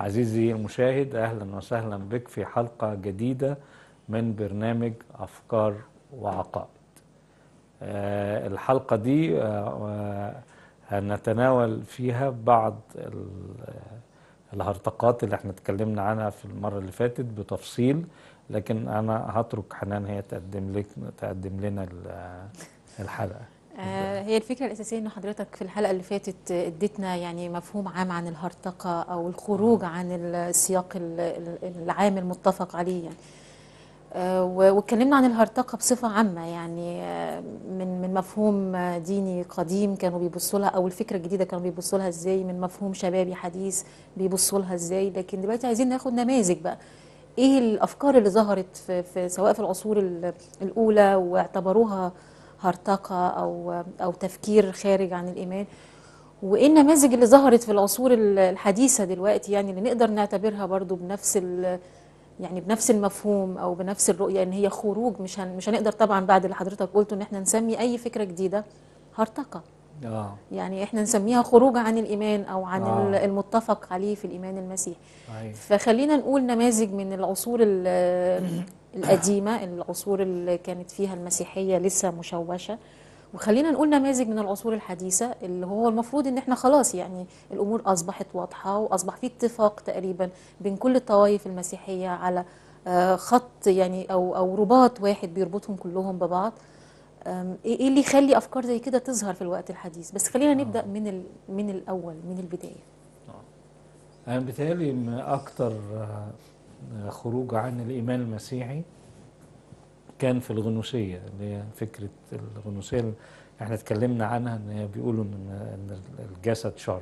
عزيزي المشاهد أهلا وسهلا بك في حلقة جديدة من برنامج أفكار وعقائد آه، الحلقة دي آه، هنتناول فيها بعض ال- الهرطقات اللي احنا اتكلمنا عنها في المرة اللي فاتت بتفصيل لكن أنا هترك حنان هي تقدم لك تقدم لنا ال- الحلقة آه، هي الفكرة الأساسية إن حضرتك في الحلقة اللي فاتت آه، اديتنا يعني مفهوم عام عن الهرطقة أو الخروج عن السياق ال- ال- العام المتفق عليه يعني آه، و- واتكلمنا عن الهرطقة بصفة عامة يعني آه، من من مفهوم آه، ديني قديم كانوا بيبصوا لها أو الفكرة الجديدة كانوا بيبصوا لها إزاي من مفهوم شبابي حديث بيبصوا لها إزاي لكن دلوقتي عايزين ناخد نماذج بقى ايه الافكار اللي ظهرت في, في سواء في العصور ال- الاولى واعتبروها هرطقه او او تفكير خارج عن الايمان وايه النماذج اللي ظهرت في العصور ال- الحديثه دلوقتي يعني اللي نقدر نعتبرها برضو بنفس ال يعني بنفس المفهوم او بنفس الرؤيه ان هي خروج مش هن مش هنقدر طبعا بعد اللي حضرتك قلته ان احنا نسمي اي فكره جديده هرطقه اه يعني احنا نسميها خروج عن الايمان او عن آه. آه. المتفق عليه في الايمان المسيحي أيوة. فخلينا نقول نماذج من العصور ال- القديمة العصور اللي كانت فيها المسيحية لسه مشوشة وخلينا نقول نماذج من العصور الحديثة اللي هو المفروض ان احنا خلاص يعني الامور اصبحت واضحة واصبح في اتفاق تقريبا بين كل الطوائف المسيحية على آه، خط يعني او او رباط واحد بيربطهم كلهم ببعض أم، ايه إيه اللي يخلي افكار زي كده تظهر في الوقت الحديث بس خلينا نبدا من ال- من الاول من البدايه أنا بيتهيألي إن أكتر آه، خروج عن الإيمان المسيحي كان في الغنوصية اللي هي فكرة الغنوصية اللي احنا اتكلمنا عنها إن هي بيقولوا إن إن الجسد شر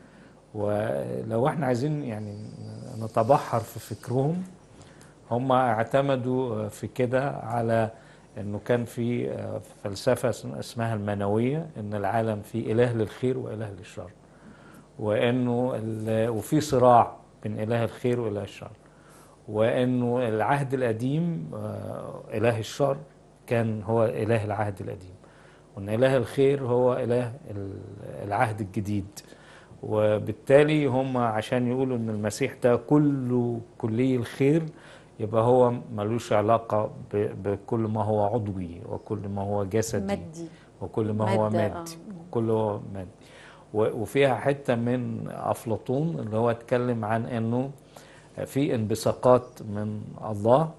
ولو احنا عايزين يعني نتبحر في فكرهم هم اعتمدوا في كده على انه كان في آه، فلسفة اسم- اسمها المنوية ان العالم فيه اله للخير واله للشر وانه ال- وفي صراع بين اله الخير واله الشر وانه العهد القديم آه، اله الشر كان هو اله العهد القديم وان اله الخير هو اله ال- العهد الجديد وبالتالي هم عشان يقولوا ان المسيح ده كله كلي الخير يبقى هو ملوش علاقة ب- بكل ما هو عضوي وكل ما هو جسدي مادي وكل ما هو مادة، مادي آه. كله هو مادي و- وفيها حتة من أفلاطون اللي هو اتكلم عن أنه في انبثاقات من الله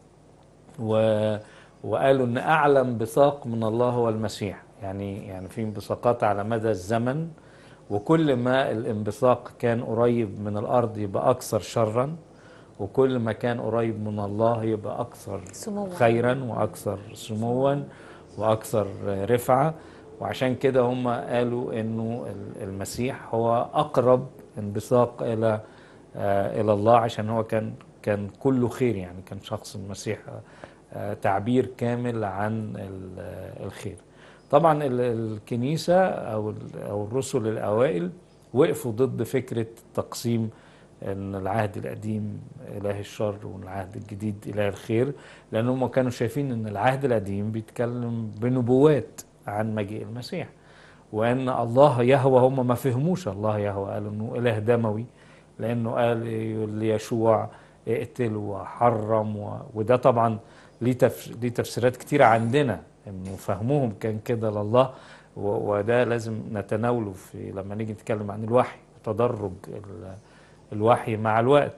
و وقالوا ان اعلى انبثاق من الله هو المسيح يعني يعني في انبثاقات على مدى الزمن وكل ما الانبثاق كان قريب من الارض يبقى اكثر شرا وكل ما كان قريب من الله يبقى اكثر سموا خيرا واكثر سموا واكثر رفعه وعشان كده هم قالوا انه ال- المسيح هو اقرب انبثاق الى آه، الى الله عشان هو كان كان كله خير يعني كان شخص المسيح آه، تعبير كامل عن ال- آه، الخير طبعا ال- الكنيسه او ال- او الرسل الاوائل وقفوا ضد فكره تقسيم ان العهد القديم اله الشر والعهد الجديد اله الخير لان هم كانوا شايفين ان العهد القديم بيتكلم بنبوات عن مجيء المسيح وان الله يهوى هم ما فهموش الله يهوى قالوا انه اله دموي لانه قال ليشوع اقتل وحرم و... وده طبعا ليه تف... ليه تفسيرات كتيره عندنا انه فهمهم كان كده لله و... وده لازم نتناوله في لما نيجي نتكلم عن الوحي تدرج ال... الوحي مع الوقت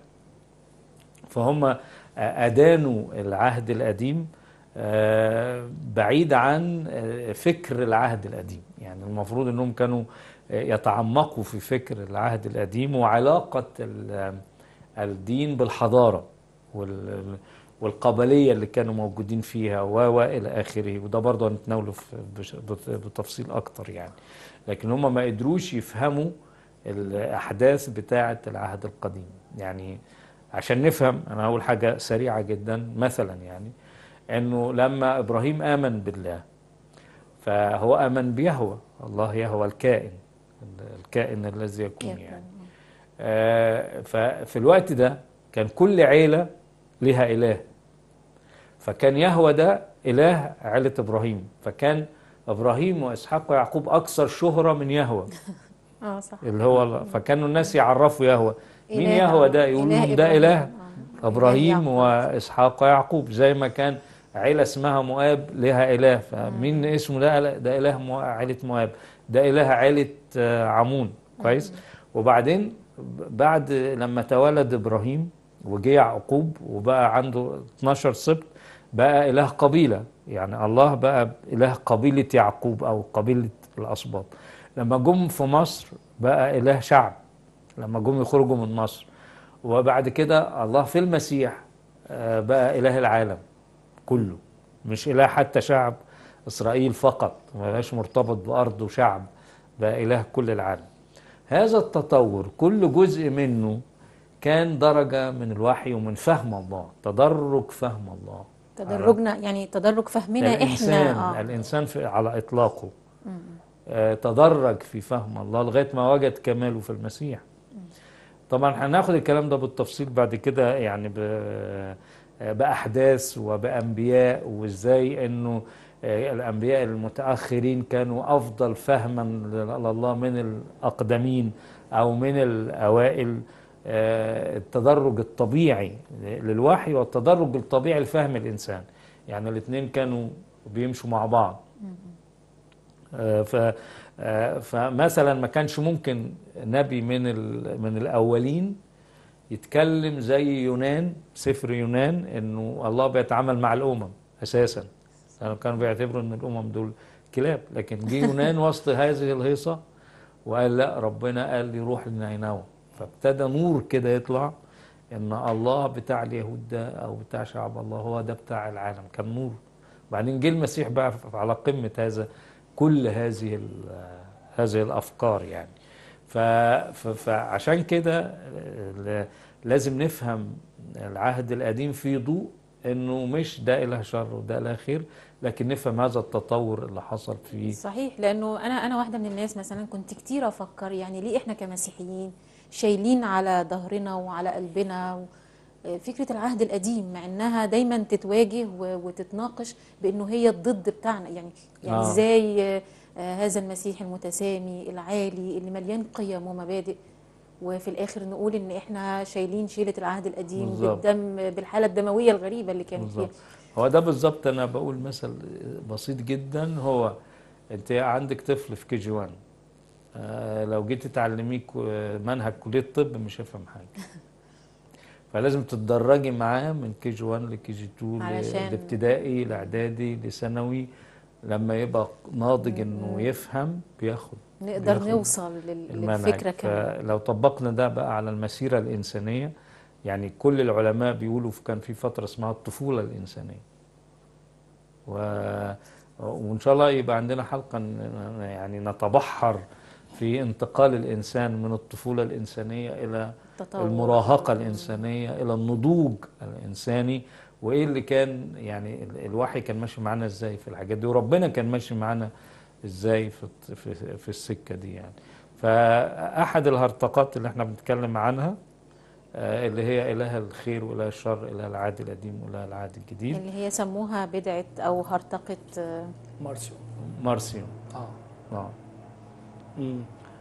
فهم أدانوا العهد القديم آه، بعيد عن آه، فكر العهد القديم يعني المفروض انهم كانوا آه، يتعمقوا في فكر العهد القديم وعلاقة ال- الدين بالحضارة وال- والقبلية اللي كانوا موجودين فيها و و إلى آخره وده برضه هنتناوله في- بش- بت- بتفصيل أكتر يعني لكن هم ما قدروش يفهموا الأحداث بتاعة العهد القديم يعني عشان نفهم أنا هقول حاجة سريعة جدا مثلا يعني انه لما ابراهيم امن بالله فهو امن بيهوى الله يهوى الكائن الكائن الذي يكون يكون. يعني آه ففي الوقت ده كان كل عيله لها اله فكان يهوى ده اله عيله ابراهيم فكان ابراهيم واسحاق ويعقوب اكثر شهره من يهوى اه صح اللي هو فكانوا الناس يعرفوا يهوى مين إله- يهوى ده يقول إله لهم ده إبراهيم. إله آه. ابراهيم إله واسحاق ويعقوب زي ما كان عيله اسمها مؤاب لها اله فمين اسمه ده ده اله مو- عيله مؤاب ده اله عيله آه، عمون كويس وبعدين بعد لما تولد ابراهيم وجه يعقوب وبقى عنده 12 سبط بقى اله قبيله يعني الله بقى اله قبيله يعقوب او قبيله الاسباط لما جم في مصر بقى اله شعب لما جم يخرجوا من مصر وبعد كده الله في المسيح آه، بقى إله العالم كله مش إله حتى شعب إسرائيل فقط ما بقاش مرتبط بأرض وشعب بقى إله كل العالم هذا التطور كل جزء منه كان درجة من الوحي ومن فهم الله تدرج فهم الله تدرجنا يعني تدرج فهمنا الإنسان احنا اه الإنسان في على إطلاقه آه، تدرج في فهم الله لغاية ما وجد كماله في المسيح طبعا هناخد الكلام ده بالتفصيل بعد كده يعني ب- بأحداث وبأنبياء وإزاي إنه آه، الأنبياء المتأخرين كانوا أفضل فهما لله من الأقدمين أو من الأوائل آه، التدرج الطبيعي للوحي والتدرج الطبيعي لفهم الإنسان يعني الاثنين كانوا بيمشوا مع بعض آه، ف آه، فمثلا ما كانش ممكن نبي من ال- من الاولين يتكلم زي يونان سفر يونان انه الله بيتعامل مع الامم اساسا لأنه كانوا بيعتبروا ان الامم دول كلاب لكن جه يونان وسط هذه الهيصه وقال لا ربنا قال لي روح لنينوى فابتدى نور كده يطلع ان الله بتاع اليهود ده او بتاع شعب الله هو ده بتاع العالم كان نور بعدين جه المسيح بقى ف- على قمه هذا كل هذه ال- هذه الافكار يعني ف- ف- فعشان كده ال- لازم نفهم العهد القديم في ضوء انه مش ده اله شر وده اله خير لكن نفهم هذا التطور اللي حصل فيه صحيح لانه انا انا واحده من الناس مثلا كنت كتير افكر يعني ليه احنا كمسيحيين شايلين على ظهرنا وعلى قلبنا و- فكره العهد القديم مع انها دايما تتواجه و- وتتناقش بانه هي الضد بتاعنا يعني يعني آه. ازاي آه، آه، هذا المسيح المتسامي العالي اللي مليان قيم ومبادئ وفي الاخر نقول ان احنا شايلين شيله العهد القديم بالظبط. بالدم بالحاله الدمويه الغريبه اللي كانت فيها بالظبط هو ده بالظبط انا بقول مثل بسيط جدا هو انت عندك طفل في كي جي 1 آه لو جيت تعلميه كو- منهج كليه الطب مش هيفهم حاجه فلازم تتدرجي معاه من كي جي 1 لكي جي 2 علشان- لابتدائي لاعدادي لثانوي لما يبقى ناضج انه يفهم بياخد نقدر بياخد نوصل لل- المنهج للفكره كمان فلو طبقنا ده بقى على المسيرة الإنسانية يعني كل العلماء بيقولوا في- كان في فترة اسمها الطفولة الإنسانية و... وإن شاء الله يبقى عندنا حلقة ن- يعني نتبحر في انتقال الإنسان من الطفولة الإنسانية إلى التطور. المراهقة الإنسانية إلى النضوج الإنساني وإيه اللي كان يعني ال- الوحي كان ماشي معانا إزاي في الحاجات دي وربنا كان ماشي معانا إزاي في الت- في, في السكة دي يعني فأحد الهرطقات اللي احنا بنتكلم عنها آه، اللي هي إله الخير وإله الشر إله العهد القديم وإله العهد الجديد اللي هي سموها بدعة أو هرطقة آه، مارسيو مارسيون اه آه. مم.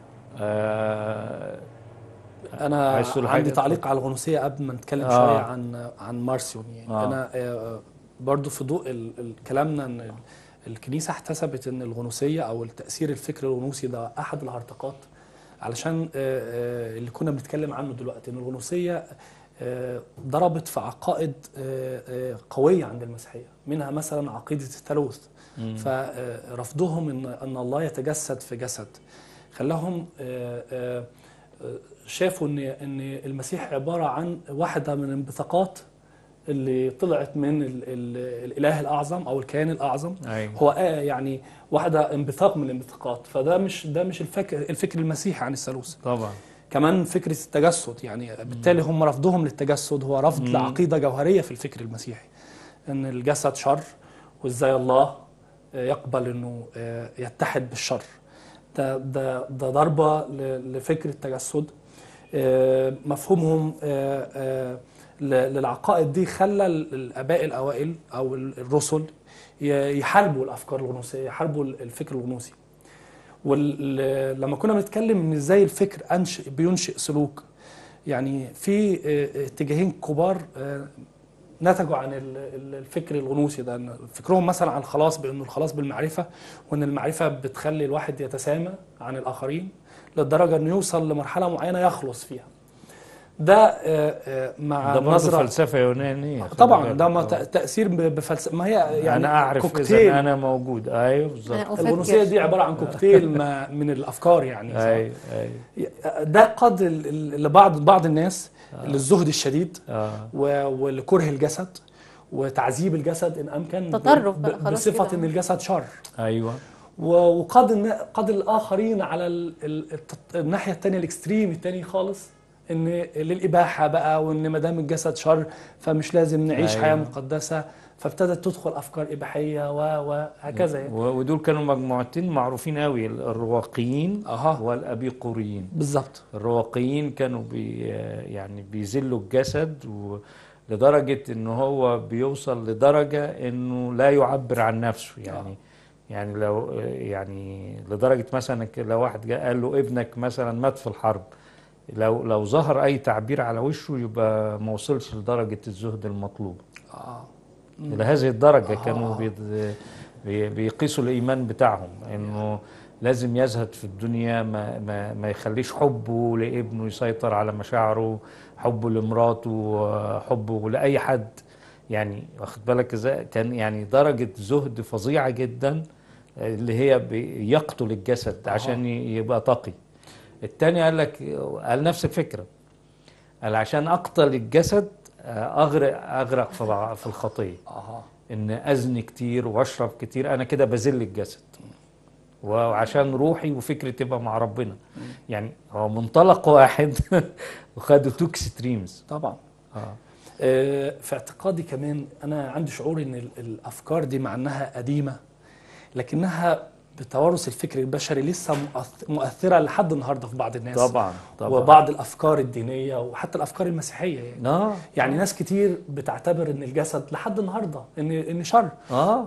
آه انا عايز تقول عندي حاجة؟ تعليق على الغنوصيه قبل ما نتكلم آه. شويه عن عن مارسيون يعني آه. انا آه، برضو في ضوء ال- ال- كلامنا ان ال- الكنيسه احتسبت ان الغنوصيه او التاثير الفكري الغنوصي ده احد الهرطقات علشان آه، آه، اللي كنا بنتكلم عنه دلوقتي ان الغنوصيه آه، ضربت في عقائد آه، آه، قويه عند المسيحيه منها مثلا عقيده الثالوث مم. فرفضهم ان ان الله يتجسد في جسد خلاهم آه، آه، آه، شافوا ان ان المسيح عباره عن واحده من الانبثاقات اللي طلعت من ال ال الاله الاعظم او الكيان الاعظم أيوة. هو آه يعني واحده انبثاق من الانبثاقات فده مش ده مش الفكر الفكر المسيحي عن الثالوث طبعا كمان فكره التجسد يعني بالتالي هم رفضهم للتجسد هو رفض مم. لعقيده جوهريه في الفكر المسيحي ان الجسد شر وازاي الله آه، يقبل انه آه، يتحد بالشر ده ده ده ضربه ل- لفكر التجسد آه، مفهومهم آه، آه، ل- للعقائد دي خلى ال- الاباء الاوائل او ال- الرسل ي- يحاربوا الافكار الغنوصيه يحاربوا ال- الفكر الغنوصي ولما كنا بنتكلم ان ازاي الفكر انشئ بينشئ سلوك يعني في آه، اتجاهين كبار آه، نتجوا عن ال- ال- الفكر الغنوصي ده إن فكرهم مثلا عن الخلاص بانه الخلاص بالمعرفه وان المعرفه بتخلي الواحد يتسامى عن الاخرين للدرجه انه يوصل لمرحله معينه يخلص فيها ده آه، آه، مع ده برضه نظره فلسفه يونانيه خلي طبعا بالك. ده ما آه. ت- تاثير ب- بفلسفه ما هي يعني انا اعرف كوكتيل اذا انا موجود ايوه بالظبط أنا أفكر. الغنوصيه دي عباره عن كوكتيل ما من الافكار يعني ايوه ايوه ده قد ال- ال- لبعض بعض الناس للزهد الشديد اه و- ولكره الجسد وتعذيب الجسد ان امكن ب- تطرف ب- بقى خلاص بصفه كده. ان الجسد شر ايوه و- وقد النا- قد الاخرين على ال- ال- الت- الناحيه الثانيه الاكستريم الثاني خالص ان للاباحه بقى وان ما دام الجسد شر فمش لازم نعيش أيوة. حياه مقدسه فابتدت تدخل افكار اباحيه و- وهكذا يعني و- ودول كانوا مجموعتين معروفين قوي الرواقيين اها والابيقوريين بالظبط الرواقيين كانوا بي يعني بيذلوا الجسد و لدرجة ان هو بيوصل لدرجة انه لا يعبر عن نفسه يعني يعني لو يعني لدرجة مثلا ك- لو واحد جاء قال له ابنك مثلا مات في الحرب لو لو ظهر اي تعبير على وشه يبقى ما وصلش لدرجة الزهد المطلوب اه الى هذه الدرجه آه. كانوا بيض- بي- بيقيسوا الايمان بتاعهم انه لازم يزهد في الدنيا ما ما ما يخليش حبه لابنه يسيطر على مشاعره حبه لمراته حبه لاي حد يعني واخد بالك ازاي كان يعني درجه زهد فظيعه جدا اللي هي بيقتل الجسد عشان ي- يبقى تقي التاني قال لك قال نفس الفكره قال عشان اقتل الجسد آه، اغرق اغرق في الع- في الخطيه اها ان ازني كتير واشرب كتير انا كده بذل الجسد وعشان روحي وفكري تبقى مع ربنا يعني هو منطلق واحد وخدوا تو اكستريمز طبعا اه آه، في اعتقادي كمان انا عندي شعور ان ال- الافكار دي مع انها قديمه لكنها بتوارث الفكر البشري لسه مؤث- مؤثره لحد النهارده في بعض الناس طبعا طبعا وبعض الافكار الدينيه وحتى الافكار المسيحيه يعني اه يعني ناس كتير بتعتبر ان الجسد لحد النهارده ان ان شر اه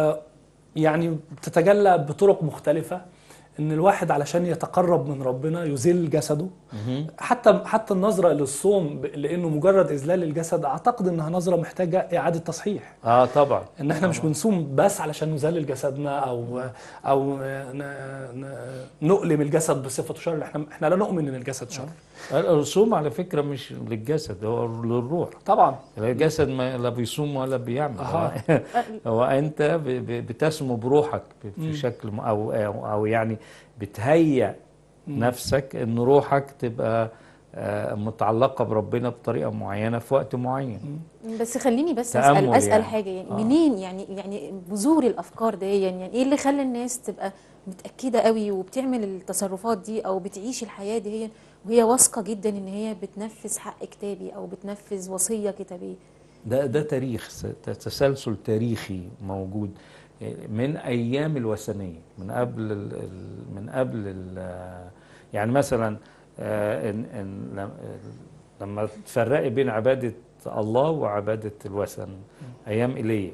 ويعني بتتجلى بطرق مختلفه ان الواحد علشان يتقرب من ربنا يذل جسده مهم. حتى حتى النظره للصوم ب- لانه مجرد اذلال الجسد اعتقد انها نظره محتاجه اعاده تصحيح اه طبعا ان احنا مش بنصوم بس علشان نذلل جسدنا او او ن- ن- نؤلم الجسد بصفته شر احنا احنا لا نؤمن ان الجسد شر الرسوم على فكره مش للجسد هو للروح طبعا الجسد ما لا بيصوم ولا بيعمل أها. هو, هو انت ب- ب- بتسمو بروحك ب- في شكل م- او او أو يعني بتهيأ نفسك ان روحك تبقى آه، متعلقه بربنا بطريقه معينه في وقت معين بس خليني بس تأمل اسال اسال يعني. حاجه يعني آه. منين يعني يعني بذور الافكار دي يعني ايه اللي خلى الناس تبقى متاكده قوي وبتعمل التصرفات دي او بتعيش الحياه دي هي وهي واثقه جدا ان هي بتنفذ حق كتابي او بتنفذ وصيه كتابيه ده ده تاريخ س- تسلسل تاريخي موجود من ايام الوثنيه من قبل ال ال- من قبل ال يعني مثلا آه، إن إن لم- لما تفرقي بين عباده الله وعباده الوثن ايام ايليا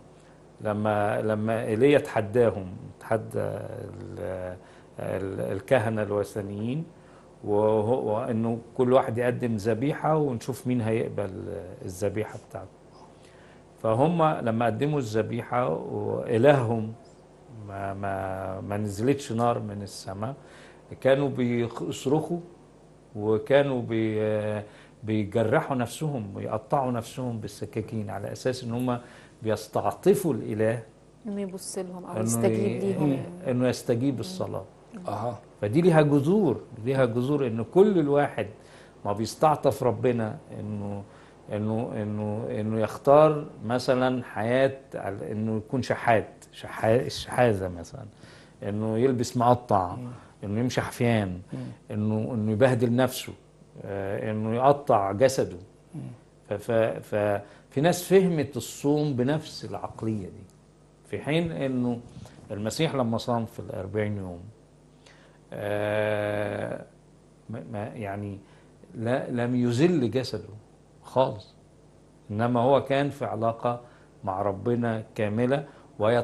لما لما ايليا تحداهم تحدى ال- ال- الكهنه الوثنيين وهو وانه كل واحد يقدم ذبيحه ونشوف مين هيقبل الذبيحه بتاعته فهم لما قدموا الذبيحه والههم ما ما ما نزلتش نار من السماء كانوا بيصرخوا وكانوا بي بيجرحوا نفسهم ويقطعوا نفسهم بالسكاكين على اساس ان هم بيستعطفوا الاله انه يبص لهم او انه يستجيب ي- ليهم انه يستجيب الصلاه اها فدي ليها جذور ليها جذور ان كل الواحد ما بيستعطف ربنا انه انه انه انه يختار مثلا حياه على- انه يكون شحات شحا- الشحاذه مثلا انه يلبس مقطع انه يمشي حفيان انه انه يبهدل نفسه آه، انه يقطع جسده ف- ف- ففي ناس فهمت الصوم بنفس العقليه دي في حين انه المسيح لما صام في الأربعين يوم آه، ما ما- يعني لا لم يذل جسده خالص انما هو كان في علاقه مع ربنا كامله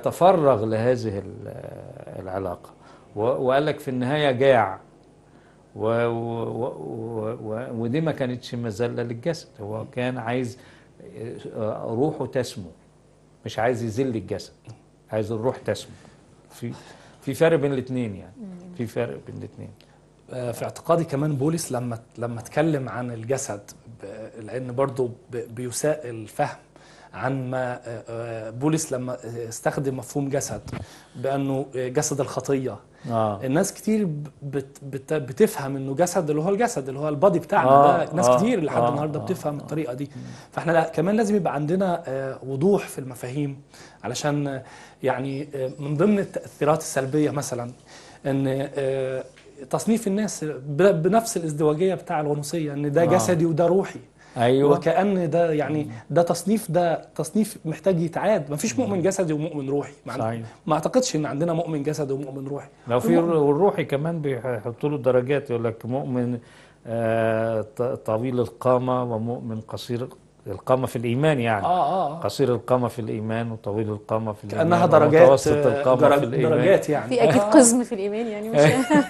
ويتفرغ لهذه ال- العلاقه و- وقال لك في النهايه جاع و و و و ودي ما كانتش مذله للجسد هو كان عايز آه، روحه تسمو مش عايز يذل الجسد عايز الروح تسمو في في فرق بين الاثنين يعني في فرق بين الاثنين آه، في اعتقادي كمان بولس لما لما اتكلم عن الجسد ب- لان برضو ب- بيساء الفهم عن ما آه، آه، بولس لما آه، استخدم مفهوم جسد بانه آه، جسد الخطيه اه الناس كتير بت بت بتفهم انه جسد اللي هو الجسد اللي هو البادي بتاعنا آه، ده ناس آه، كتير لحد آه، النهارده آه، بتفهم آه. الطريقه دي فاحنا لا كمان لازم يبقى عندنا آه، وضوح في المفاهيم علشان آه، يعني آه، من ضمن التاثيرات السلبيه مثلا ان آه، تصنيف الناس ب- بنفس الازدواجيه بتاع الغنوصيه ان ده آه. جسدي وده روحي ايوه وكأن ده يعني ده تصنيف ده تصنيف محتاج يتعاد ما فيش مؤمن جسدي ومؤمن روحي ما, عند- صحيح. ما اعتقدش ان عندنا مؤمن جسدي ومؤمن روحي لو في والروحي كمان بيحطوا له درجات يقول لك مؤمن آه، ط- طويل القامة ومؤمن قصير القامة في الإيمان يعني اه اه قصير القامة في الإيمان وطويل القامة في الإيمان كأنها درجات ومتوسط القامة درج- في الإيمان درجات يعني في اكيد آه. قزم في الايمان يعني مش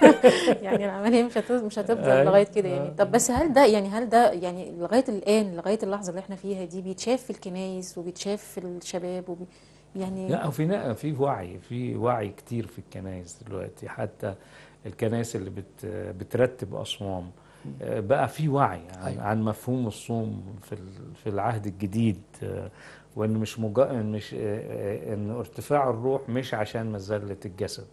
يعني العمليه مش هت- مش هتفضل أيوة. لغايه كده يعني طب بس هل ده يعني هل ده يعني لغايه الان لغايه اللحظه اللي احنا فيها دي بيتشاف في الكنايس وبيتشاف في الشباب وبي يعني لا وفي نا- في وعي في وعي كتير في الكنائس دلوقتي حتى الكنائس اللي بت بترتب أصوام آه، بقى في وعي عن, أيوة. عن مفهوم الصوم في ال- في العهد الجديد آه، وان مش مجا... مش آه، آه، ان ارتفاع الروح مش عشان مذله الجسد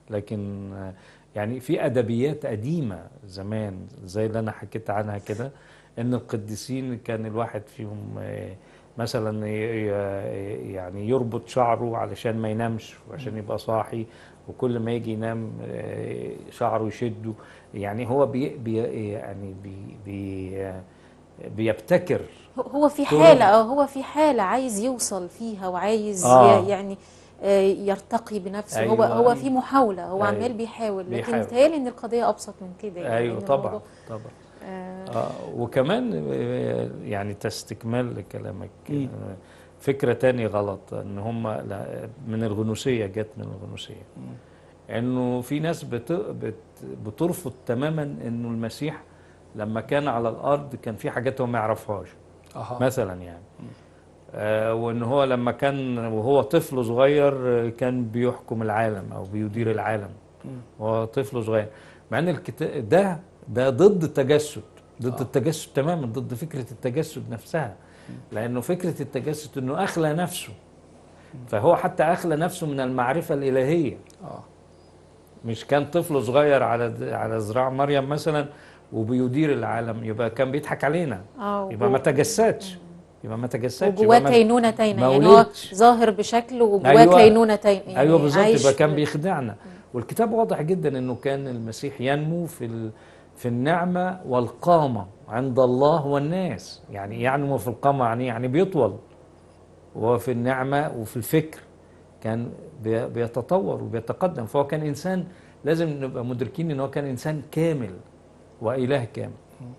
لكن آه، يعني في ادبيات قديمه زمان زي اللي انا حكيت عنها كده ان القديسين كان الواحد فيهم آه، مثلا ي- ي- يعني يربط شعره علشان ما ينامش وعشان يبقى صاحي وكل ما يجي ينام آه، شعره يشده يعني هو بي بي يعني بي بي آه، بيبتكر هو- هو في طول- حاله اه هو في حاله عايز يوصل فيها وعايز آه. ي- يعني آه، يرتقي بنفسه هو أيوة. هو في محاوله هو أيوة. عمال بيحاول لكن بيحاول. متهيألي ان القضيه ابسط من كده يعني ايوه إن طبعا الموضوع- طبعا آه، آه وكمان آه، يعني تستكمال لكلامك مم. آه، فكرة تاني غلط ان هم لا- من الغنوصية جت من الغنوصية انه في ناس بت بت بترفض تماما انه المسيح لما كان على الارض كان في حاجات هو ما يعرفهاش اها مثلا يعني آه وان هو لما كان وهو طفل صغير آه، كان بيحكم العالم او بيدير العالم مم. وهو طفل صغير مع ان الكتاب ده ده ضد التجسد ضد آه. التجسد تماما ضد فكره التجسد نفسها لانه فكره التجسد انه اخلى نفسه فهو حتى اخلى نفسه من المعرفه الالهيه اه مش كان طفل صغير على على ذراع مريم مثلا وبيدير العالم يبقى كان بيضحك علينا اه يبقى ما تجسدش يبقى ما تجسدش وجواه يبقى ما- كينونه تاينه ما يعني هو ولدش. ظاهر بشكل وجواه أيوة. كينونه تاينه يعني ايوه بالظبط عايش يبقى كان في- بيخدعنا والكتاب واضح جدا انه كان المسيح ينمو في ال... في النعمه والقامه عند الله والناس يعني ينمو في القامه يعني يعني بيطول وفي النعمه وفي الفكر كان بي... بيتطور وبيتقدم فهو كان انسان لازم نبقى مدركين ان هو كان انسان كامل واله كامل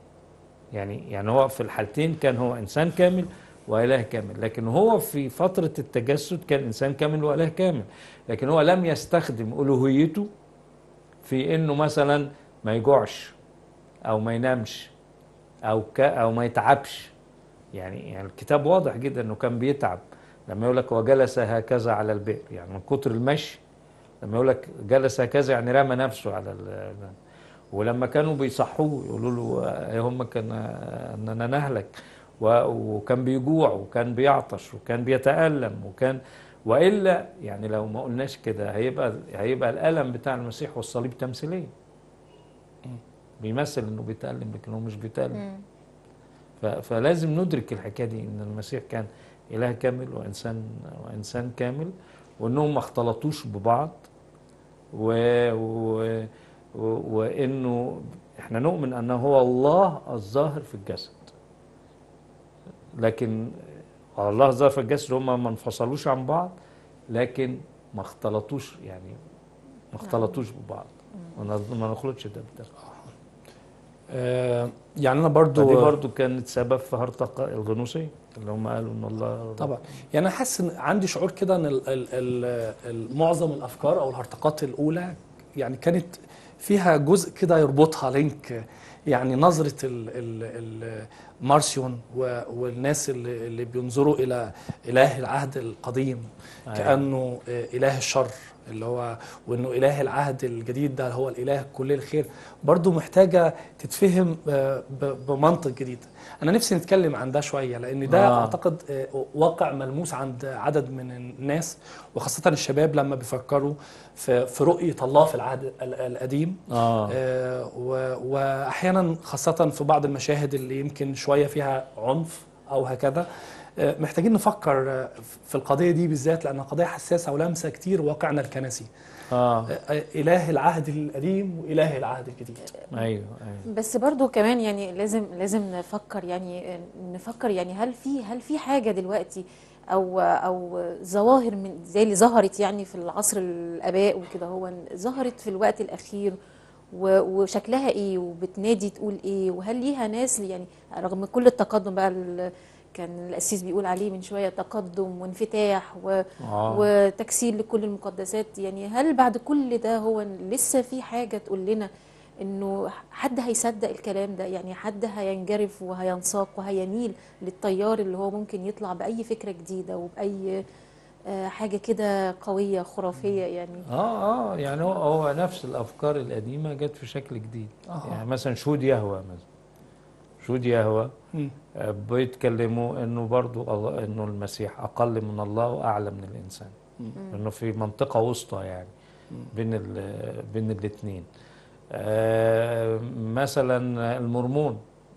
يعني يعني هو في الحالتين كان هو انسان كامل واله كامل لكن هو في فتره التجسد كان انسان كامل واله كامل لكن هو لم يستخدم الوهيته في انه مثلا ما يجوعش او ما ينامش او ك او ما يتعبش يعني يعني الكتاب واضح جدا انه كان بيتعب لما يقول لك وجلس هكذا على البئر يعني من كتر المشي لما يقول لك جلس هكذا يعني رمى نفسه على ال ولما كانوا بيصحوه يقولوا له آه، هم كان آه، اننا نهلك و- وكان بيجوع وكان بيعطش وكان بيتألم وكان والا يعني لو ما قلناش كده هيبقى هيبقى الالم بتاع المسيح والصليب تمثيليه بيمثل انه بيتألم لكن هو مش بيتألم مم. ف- فلازم ندرك الحكايه دي ان المسيح كان اله كامل وانسان وانسان كامل وانهم ما اختلطوش ببعض و, و و- وانه احنا نؤمن انه هو الله الظاهر في الجسد لكن الله الظاهر في الجسد هم ما انفصلوش عن بعض لكن ما اختلطوش يعني ما اختلطوش ببعض ما نخ- ما نخلطش ده بده آه، يعني انا برضو فدي برضو كانت سبب في هرطقة الغنوصية اللي هم قالوا ان الله طبعا يعني انا حاسس ان عندي شعور كده ان ال- ال- ال- ال- معظم الافكار او الهرطقات الاولى يعني كانت فيها جزء كده يربطها لينك يعني نظرة ال ال ال مارسيون و- والناس اللي, اللي بينظروا إلى إله العهد القديم أيوة. كأنه آه، إله الشر اللي هو وإنه إله العهد الجديد ده هو الإله كل الخير برضو محتاجة تتفهم آه، ب- بمنطق جديد أنا نفسي نتكلم عن ده شوية لأن ده آه. أعتقد آه، واقع ملموس عند عدد من الناس وخاصة الشباب لما بيفكروا في في رؤية الله في العهد ال- القديم اه آه، و- واحيانا خاصه في بعض المشاهد اللي يمكن شويه فيها عنف او هكذا آه، محتاجين نفكر آه، في القضيه دي بالذات لانها قضيه حساسه ولامسه كتير واقعنا الكنسي اه آه، آه، اله العهد القديم واله العهد الجديد ايوه ايوه بس برضو كمان يعني لازم لازم نفكر يعني نفكر يعني هل في هل في حاجه دلوقتي او او ظواهر من زي اللي ظهرت يعني في العصر الاباء وكده هو ظهرت في الوقت الاخير و- وشكلها ايه وبتنادي تقول ايه وهل ليها ناس يعني رغم كل التقدم بقى ال- كان القسيس بيقول عليه من شويه تقدم وانفتاح و اه وتكسير لكل المقدسات يعني هل بعد كل ده هو لسه في حاجة تقول لنا انه حد هيصدق الكلام ده يعني حد هينجرف وهينساق وهيميل للتيار اللي هو ممكن يطلع بأي فكرة جديدة وبأي آه، حاجة كده قوية خرافية يعني اه اه يعني هو هو نفس الافكار القديمه جت في شكل جديد آه. يعني مثلا شهود يهوى مثلا شهود يهوى مم. آه، بيتكلموا انه برضو الله انه المسيح اقل من الله واعلى من الانسان مم. انه في منطقه وسطى يعني بين ال- بين الاثنين مثلا المرمون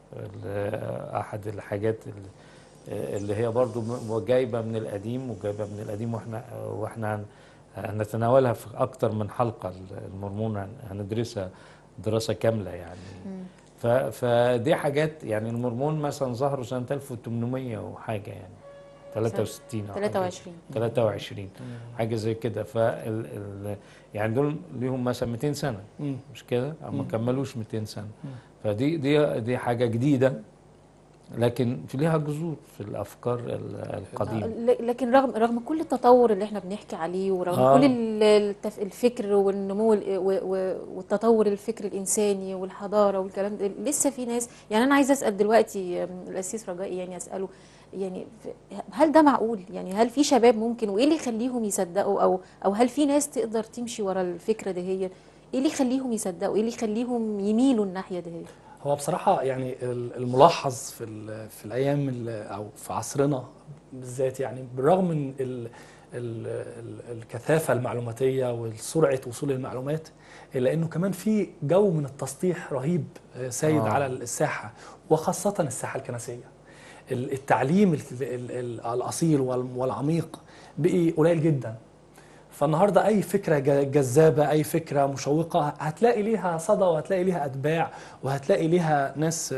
ال- احد الحاجات اللي اللي هي برضو م- جايبه من القديم وجايبه من القديم واحنا واحنا هن- هنتناولها في اكتر من حلقه المرمون هن- هندرسها دراسه كامله يعني ف- فدي حاجات يعني المرمون مثلا ظهروا سنه 1800 وحاجه يعني 63 او حاجة. 23 23 حاجه زي كده فال ال يعني دول ليهم مثلا 200 سنه مم. مش كده او ما مم. كملوش 200 سنه مم. فدي دي دي حاجه جديده لكن في ليها جذور في الافكار ال- القديمه ل- لكن رغم رغم كل التطور اللي احنا بنحكي عليه ورغم آه. آه. كل ال- التف- الفكر والنمو ال- و- و- والتطور الفكر الانساني والحضاره والكلام ده لسه في ناس يعني انا عايزه اسال دلوقتي أم، الاسيس رجائي يعني اساله يعني ف- هل ده معقول يعني هل في شباب ممكن وايه اللي يخليهم يصدقوا او او هل في ناس تقدر تمشي ورا الفكره دهي ايه اللي يخليهم يصدقوا ايه اللي يخليهم يميلوا الناحيه دهي هو بصراحة يعني ال- الملاحظ في ال- في الأيام ال- أو في عصرنا بالذات يعني بالرغم من ال ال ال الكثافة المعلوماتية وسرعة وصول المعلومات إلا إنه كمان في جو من التسطيح رهيب آه، سايد آه. على الساحة وخاصة الساحة الكنسية ال- التعليم ال- ال- ال- الأصيل وال- والعميق بقي قليل جدا فالنهارده اي فكره ج- جذابه اي فكره مشوقه هتلاقي ليها صدى وهتلاقي ليها اتباع وهتلاقي ليها ناس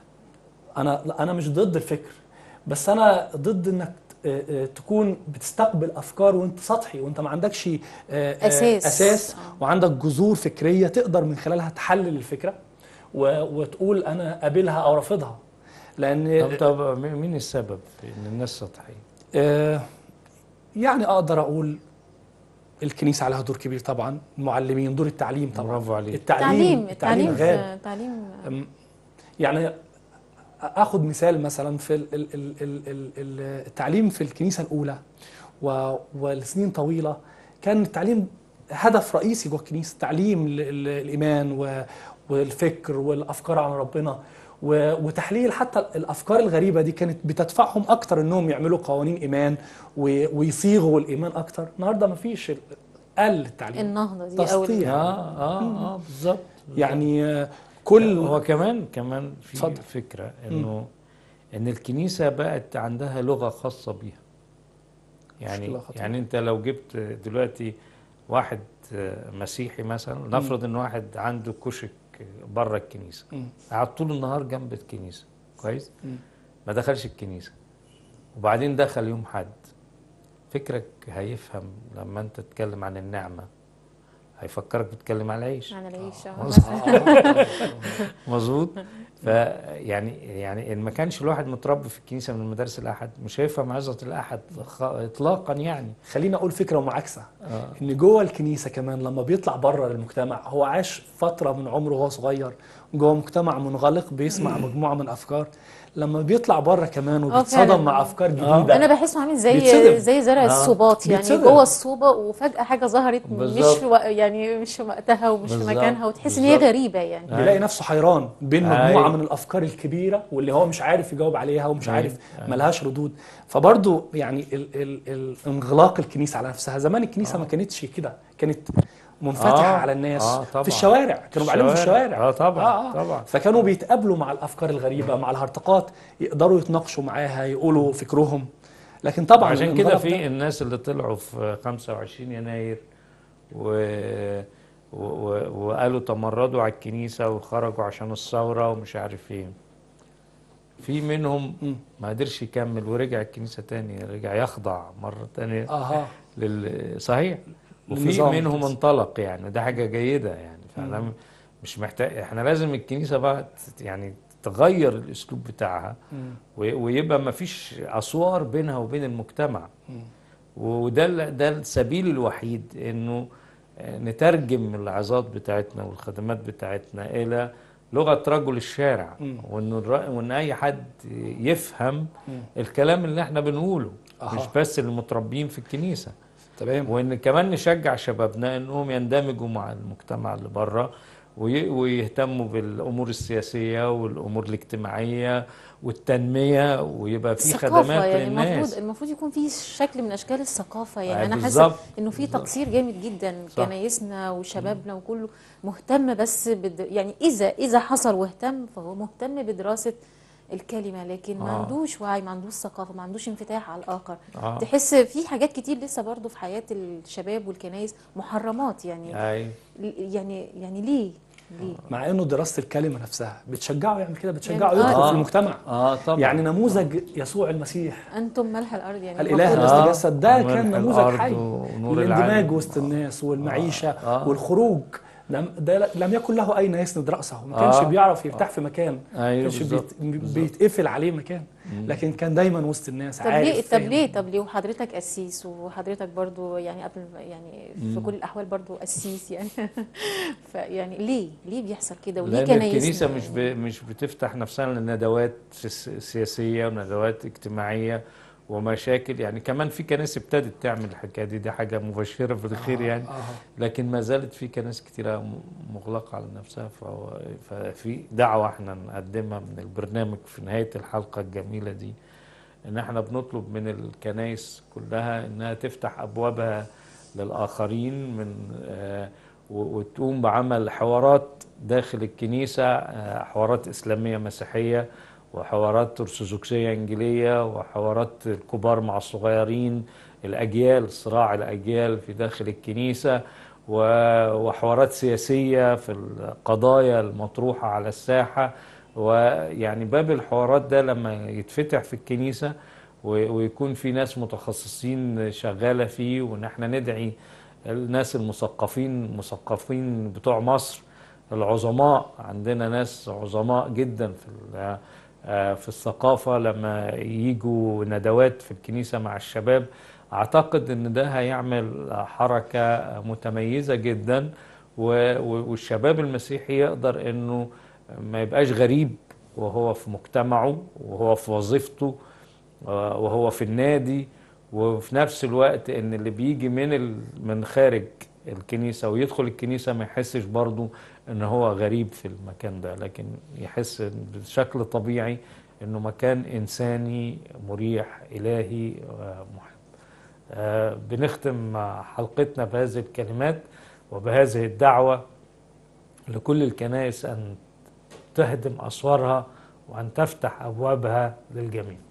انا انا مش ضد الفكر بس انا ضد انك آه، آه، تكون بتستقبل افكار وانت سطحي وانت ما عندكش آه، آه، أساس. اساس آه. وعندك جذور فكريه تقدر من خلالها تحلل الفكره و- وتقول انا قابلها او رافضها لان طب طب مين السبب في ان الناس سطحيه؟ آه، يعني اقدر اقول الكنيسه عليها دور كبير طبعا المعلمين دور التعليم طبعا برافو عليك. التعليم التعليم التعليم غاب التعليم أم، يعني اخد مثال مثلا في ال- ال- ال- ال- ال- ال- التعليم في الكنيسه الاولى و- ولسنين طويله كان التعليم هدف رئيسي جوه الكنيسه تعليم ال- ال- الايمان و- والفكر والافكار عن ربنا و- وتحليل حتى الافكار الغريبه دي كانت بتدفعهم اكتر انهم يعملوا قوانين ايمان و- ويصيغوا الايمان اكتر النهارده مفيش ال- قل التعليم النهضه دي او تسطيح. اه اه اه بالظبط يعني آه، كل هو كمان كمان في اتفضل. فكره انه ان الكنيسه بقت عندها لغه خاصه بيها يعني مشكلة خطيرة. يعني انت لو جبت دلوقتي واحد مسيحي مثلا نفرض ان واحد عنده كشك بره الكنيسه مم. قعد طول النهار جنب الكنيسه كويس مم. ما دخلش الكنيسه وبعدين دخل يوم حد فكرك هيفهم لما انت تتكلم عن النعمه هيفكرك بتتكلم على العيش عن العيش آه. مظبوط. مظبوط فيعني يعني ان ما كانش الواحد متربي في الكنيسه من مدارس الاحد مش هيفهم عظه الاحد خ- اطلاقا يعني خليني اقول فكره ومعاكسه آه. ان جوه الكنيسه كمان لما بيطلع بره المجتمع هو عاش فتره من عمره وهو صغير جوه مجتمع منغلق بيسمع مجموعه من افكار لما بيطلع بره كمان فعلاً. وبيتصدم مع افكار جديده انا بحسه عامل زي بيتصدم. زي زرع آه. الصوبات يعني بيتصدم. جوه الصوبه وفجاه حاجه ظهرت مش بالظبط. في وق- يعني مش في وقتها ومش في بالظبط. مكانها وتحس ان هي بالظبط. غريبه يعني بيلاقي نفسه حيران بين مجموعه أيوة. من الافكار الكبيره واللي هو مش عارف يجاوب عليها ومش أيوة. عارف أيوة. ملهاش ردود فبرضه يعني ال ال ال انغلاق الكنيسه على نفسها زمان الكنيسه ما كانتش كده كانت منفتحه آه. على الناس آه، طبعاً. في الشوارع كانوا بيعلموا في الشوارع. الشوارع آه، طبعاً، آه آه. طبعاً. فكانوا بيتقابلوا مع الافكار الغريبه مع الهرطقات يقدروا يتناقشوا معاها يقولوا فكرهم لكن طبعا عشان كده الانغلاق في ده- الناس اللي طلعوا في 25 يناير و... و... و... وقالوا تمردوا على الكنيسة وخرجوا عشان الثورة ومش عارف ايه في منهم مم. ما قدرش يكمل ورجع الكنيسة تاني رجع يخضع مرة تانية اها لل... صحيح وفي للنظام منهم الكنسي. انطلق يعني ده حاجة جيدة يعني فاحنا مم. مش محتاج احنا لازم الكنيسة بقى ت- يعني تغير الاسلوب بتاعها مم. و- ويبقى ما فيش اسوار بينها وبين المجتمع مم. وده ال- ده السبيل الوحيد انه آه، نترجم العظات بتاعتنا والخدمات بتاعتنا الى لغه رجل الشارع مم. وانه الر- وان اي حد يفهم مم. الكلام اللي احنا بنقوله أها. مش بس المتربيين في الكنيسه تمام وان كمان نشجع شبابنا انهم يندمجوا مع المجتمع اللي بره وي- ويهتموا بالامور السياسيه والامور الاجتماعيه والتنميه ويبقى في الثقافه خدمات يعني للناس المفروض المفروض يكون في شكل من اشكال الثقافه يعني آه، انا حاسه بالظبط. انه في بالظبط. تقصير جامد جدا صح. كنايسنا وشبابنا وكله مهتم بس بد... يعني اذا اذا حصل واهتم فهو مهتم بدراسه الكلمه لكن ما آه. عندوش وعي ما عندوش ثقافه ما عندوش انفتاح على الاخر آه. تحس في حاجات كتير لسه برضو في حياه الشباب والكنايس محرمات يعني اي يعني يعني ليه ليه مع انه دراسه الكلمه نفسها بتشجعه يعمل كده بتشجعه يعني يدخل آه. في المجتمع اه طبعا يعني نموذج يسوع المسيح انتم ملح الارض يعني الاله المفروض- الذي تجسد ده وملح كان نموذج الأرض حي ونور الاندماج العالم. وسط الناس والمعيشه آه. والخروج لم ده لم يكن له اين يسند راسه ما كانش آه. بيعرف يرتاح في مكان ما ايوه كانش بالظبط بيت بيتقفل عليه مكان لكن كان دايما وسط الناس طب عارف ليه طب فاهم. ليه طب ليه وحضرتك قسيس وحضرتك برضو يعني قبل يعني في مم. كل الاحوال برضو قسيس يعني فيعني ليه ليه بيحصل كده وليه لان كنايسنا الكنيسه مش يعني؟ ب... مش بتفتح نفسها لندوات سيس- سياسيه وندوات اجتماعيه ومشاكل يعني كمان في كنائس ابتدت تعمل الحكايه دي دي حاجه مبشره بالخير آه، يعني آه. لكن ما زالت في كنائس كتيره م- مغلقه على نفسها فهو ففي دعوه احنا نقدمها من البرنامج في نهايه الحلقه الجميله دي ان احنا بنطلب من الكنائس كلها انها تفتح ابوابها للاخرين من آه، و- وتقوم بعمل حوارات داخل الكنيسه آه، حوارات اسلاميه مسيحيه وحوارات ارثوذكسيه انجيليه وحوارات الكبار مع الصغيرين الاجيال صراع الاجيال في داخل الكنيسه و- وحوارات سياسيه في القضايا المطروحه على الساحه ويعني باب الحوارات ده لما يتفتح في الكنيسه و- ويكون في ناس متخصصين شغاله فيه وان احنا ندعي الناس المثقفين مثقفين بتوع مصر العظماء عندنا ناس عظماء جدا في ال- آه، في الثقافه لما يجوا ندوات في الكنيسه مع الشباب اعتقد ان ده هيعمل حركه متميزه جدا و- و- والشباب المسيحي يقدر انه ما يبقاش غريب وهو في مجتمعه وهو في وظيفته آه، وهو في النادي وفي نفس الوقت ان اللي بيجي من ال... من خارج الكنيسه ويدخل الكنيسه ما يحسش برضه ان هو غريب في المكان ده لكن يحس بشكل طبيعي انه مكان انساني مريح الهي آه، محب آه، بنختم حلقتنا بهذه الكلمات وبهذه الدعوه لكل الكنائس ان تهدم اسوارها وان تفتح ابوابها للجميع